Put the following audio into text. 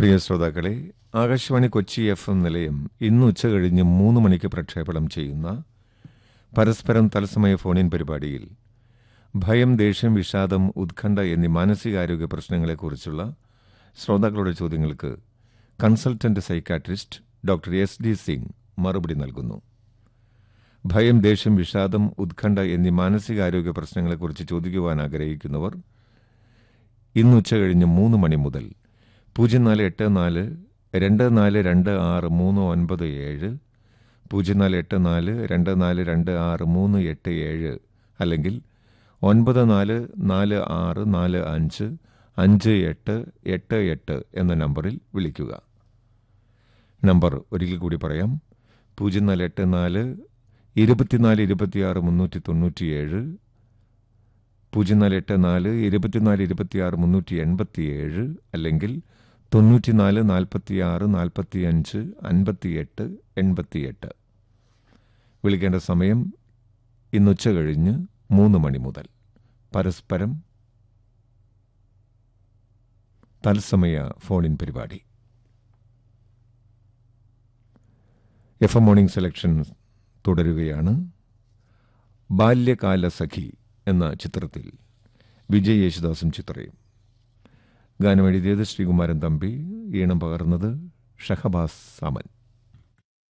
പ്രിയ ശ്രോതാക്കളെ Akashvani Kochi F M നിലയം ഇന്ന് ഉച്ച കഴിഞ്ഞ് മൂന്ന് മണിക്ക് പ്രക്ഷേപണം ചെയ്യുന്ന പരസ്പരം തത്സമയ ഫോണിൻ പരിപാടിയിൽ ഭയം ദേഷ്യം വിഷാദം ഉത്കണ്ഠ എന്നീ മാനസികാരോഗ്യ പ്രശ്നങ്ങളെക്കുറിച്ചുള്ള ശ്രോതാക്കളുടെ ചോദ്യങ്ങൾക്ക് consultant psychiatrist doctor S D Singh മറുപടി നൽകുന്നു ഭയം ദേഷ്യം വിഷാദം ഉത്കണ്ഠ എന്നീ മാനസികാരോഗ്യ പ്രശ്നങ്ങളെക്കുറിച്ച് ചോദിക്കുവാൻ ആഗ്രഹിക്കുന്നവർ ഇന്ന് ഉച്ച കഴിഞ്ഞ് മൂന്ന് മണി മുതൽ പൂജ്യം നാല് എട്ട് നാല് രണ്ട് നാല് രണ്ട് ആറ് മൂന്ന് ഒൻപത് ഏഴ് പൂജ്യം നാല് എട്ട് നാല് രണ്ട് നാല് രണ്ട് ആറ് മൂന്ന് എട്ട് ഏഴ് അല്ലെങ്കിൽ ഒൻപത് നാല് നാല് ആറ് നാല് അഞ്ച് അഞ്ച് എട്ട് എട്ട് എട്ട് എന്ന നമ്പറിൽ വിളിക്കുക നമ്പർ ഒരിക്കൽ കൂടി പറയാം പൂജ്യം നാല് എട്ട് നാല് ഇരുപത്തിനാല് ഇരുപത്തിയാറ് മുന്നൂറ്റി തൊണ്ണൂറ്റിയേഴ് പൂജ്യം നാല് എട്ട് നാല് ഇരുപത്തിനാല് ഇരുപത്തിയാറ് മുന്നൂറ്റി എൺപത്തിയേഴ് അല്ലെങ്കിൽ തൊണ്ണൂറ്റിനാല് നാൽപ്പത്തിയാറ് നാൽപ്പത്തിയഞ്ച് അൻപത്തിയെട്ട് എൺപത്തിയെട്ട് വിളിക്കേണ്ട സമയം ഇന്നുച്ച കഴിഞ്ഞ് മൂന്ന് മണി മുതൽ പരസ്പരം തത്സമയ ഫോണിൻ പരിപാടി എഫ് എം മോർണിംഗ് സെലക്ഷൻ തുടരുകയാണ് ബാല്യകാല സഖി എന്ന ചിത്രത്തിൽ വിജയ് യേശുദാസും ചിത്രയും ഗാനം എഴുതിയത് ശ്രീകുമാരൻ തമ്പി ഈണം പകർന്നത് ഷഹബാസ് സാമൻ